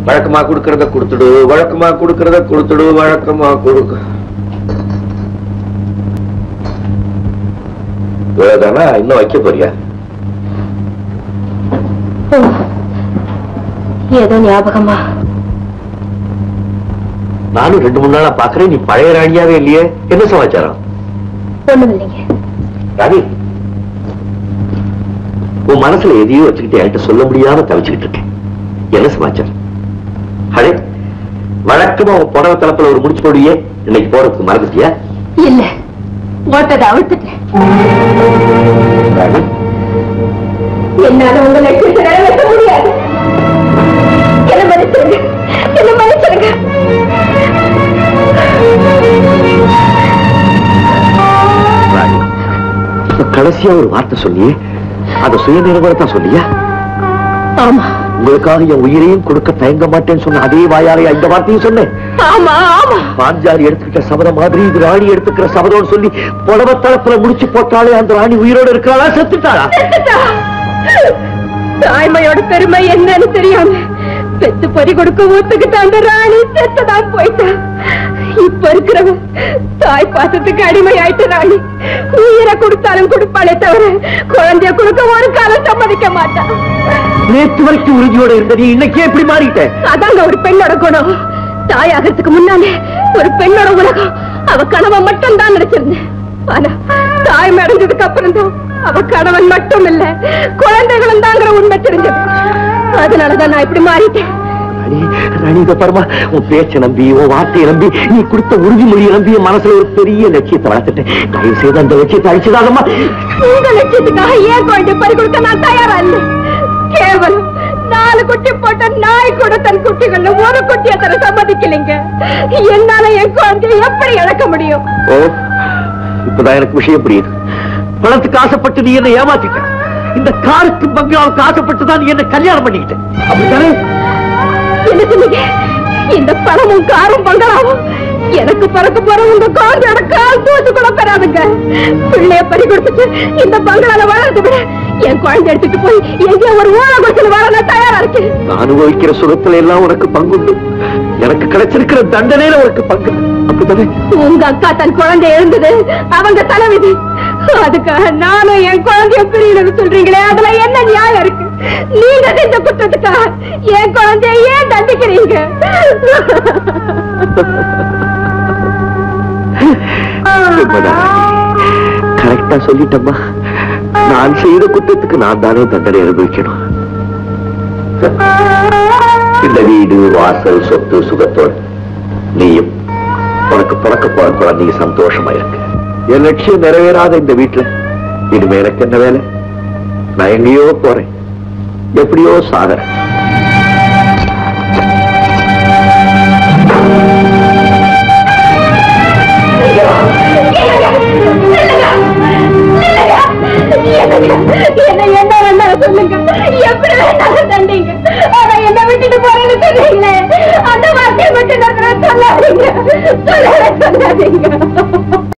வழக்கமா கொடுக்கறத கொடுத்துடு வழக்கமா கொடுக்கறத கொடுத்துடு வழக்கமா கொடுக்க இவ்வளவுதானா இன்னும் வைக்க போறியா ஏதோ ஞாபகமா நானும் ரெண்டு மூணு நாளா பாக்குறேன் நீ பழைய ராணியாவே இல்லையே என்ன சமாச்சாரம் ஒண்ணும் இல்லைங்க ராணி உன் மனசுல எதையோ வச்சுக்கிட்டு என்கிட்ட சொல்ல முடியாம தவிச்சுக்கிட்டு இருக்கேன் என்ன சமாச்சாரம் அடே வழக்கமா உன் புடவை தலப்புல ஒரு முடிச்சு போடுவியே இன்னைக்கு போறதுக்கு மறந்துட்டியா இல்ல ஓட்டதை அவிழ்த்துட்டேன் ராணி என்னால உங்க லட்சியத்தை நிறைவேற்ற முடியாது என்ன மன்னிச்சிருங்க என்ன மன்னிச்சிருங்க ராணி இப்ப கடைசியா ஒரு வார்த்தை சொன்னியே அதை சுயநிர்வனத்தான் சொல்லியா ஆமா உங்களுக்காக என் உயிரையும் கொடுக்க தயங்க மாட்டேன்னு சொன்ன அதே வாயாலையா இந்த வார்த்தையும் சொன்னேன் ஆமா ஆமா பாஞ்சாலி எடுத்துக்கிட்ட சபதம் மாதிரி இது ராணி எடுத்துக்கிற சபதம்னு சொல்லி புடவை தளப்புல முடிச்சு போட்டாலே அந்த ராணி உயிரோட இருக்கிறாளா செத்துட்டாளா செத்துட்டா. தாய்மையோட பெருமை என்னன்னு தெரியாம பெத்து பொறி கொடுக்க ஒத்துக்கிட்ட அந்த ராணி செத்துதான் போயிட்டா இப்ப இருக்கிறவ தாய் பாசத்துக்கு அடிமை ஆயிட்ட ராணி உயிரை கொடுத்தாலும் கொடுப்பாளே தவிர குழந்தைய கொடுக்க ஒரு காலம் சம்மதிக்க மாட்டா நேற்று வரைக்கும் உறுதியோட இருந்த நீ இன்னைக்கே எப்படி மாறிட்ட அதாங்க ஒரு பெண்ணோட குணம் தாயாகிறதுக்கு முன்னாலே ஒரு பெண்ணோட உலகம் அவ கணவன் மட்டும் தான் நினைச்சிருந்தேன் ஆனா தாய்மை அடைஞ்சதுக்கு அப்புறம் தான் அவ கணவன் மட்டும் இல்ல குழந்தைகளும் தாங்கிற உண்மை தெரிஞ்சது அதனாலதான் நான் இப்படி மாறிட்டேன் ராணி ராணி இத பாருமா உன் பேச்சை நம்பி உன் வார்த்தையை நம்பி நீ கொடுத்த உறுதிமொழியை நம்பி என் மனசுல ஒரு பெரிய லட்சியத்தை வளர்த்துட்டேன் தயவு செய்து அந்த லட்சியத்தை அழிச்சதாகமா உங்க லட்சியத்துக்காக ஏன் குழந்தை பறி கொடுக்க நான் தயாரா இல்லை கேவலம் நாலு குட்டி போட்ட நாய் கூட தன் குட்டிகள்ல ஒரு குட்டியை தர சம்மதிக்கலைங்க என்னால என் குழந்தைய எப்படி இழக்க முடியும் ஓ இப்பதான் எனக்கு விஷயம் புரியுது பணத்துக்கு ஆசைப்பட்டு நீ என்ன ஏமாத்திட்ட இந்த காருக்கு பங்களாவுக்கு ஆசைப்பட்டு தான் நீ என்ன கல்யாணம் பண்ணிக்கிட்ட அப்படித்தானே என்ன சொன்னீங்க இந்த பணமும் காரும் பங்களாவும் எனக்கு பிறக்க போற உங்க குழந்தையோட கால் தூத்து கூட பெறாதுங்க பிள்ளைய பறி கொடுத்துட்டு இந்த பங்களால வளர்த்து விட என் குழந்தை எடுத்துட்டு போய் எங்கேயோ ஒரு ஊழ கொடுத்து வாழ நான் தயாரா இருக்கேன் நான் அனுபவிக்கிற சுகத்துல எல்லாம் உனக்கு பங்குண்டு எனக்கு கிடைச்சிருக்கிற தண்டனையில உனக்கு பங்கு அப்படித்தானே உங்க அக்கா தன் குழந்தை எழுந்தது அவங்க தலைவிதி அதுக்காக நானும் என் குழந்தைய பிரியணும்னு சொல்றீங்களே அதுல என்ன நியாயம் இருக்கு நீங்க செஞ்ச குற்றத்துக்காக என் குழந்தைய ஏன் தண்டிக்கிறீங்க கரெக்டா சொல்லிட்டம்மா நான் செய்த குற்றத்துக்கு நான் தானே தண்டனை அனுபவிக்கணும் இந்த வீடு வாசல் சொத்து சுகத்தோடு நீயும் உனக்கு பிறக்க போற குழந்தைங்க சந்தோஷமா இருக்கு என் லட்சியம் நிறைவேறாத இந்த வீட்டுல இனிமே எனக்கு என்ன வேலை நான் எங்கேயோ போறேன் எப்படியோ சாகறேன் என்ன என்ன வேணாலும் சொல்லுங்க எப்படி வேணாலும் தண்டிங்க ஆனா என்ன விட்டுட்டு போறேன்னு சொல்றீங்களே அந்த வார்த்தையை மட்டும் நான் சொல்லாதீங்க சொல்லவே சொல்லாதீங்க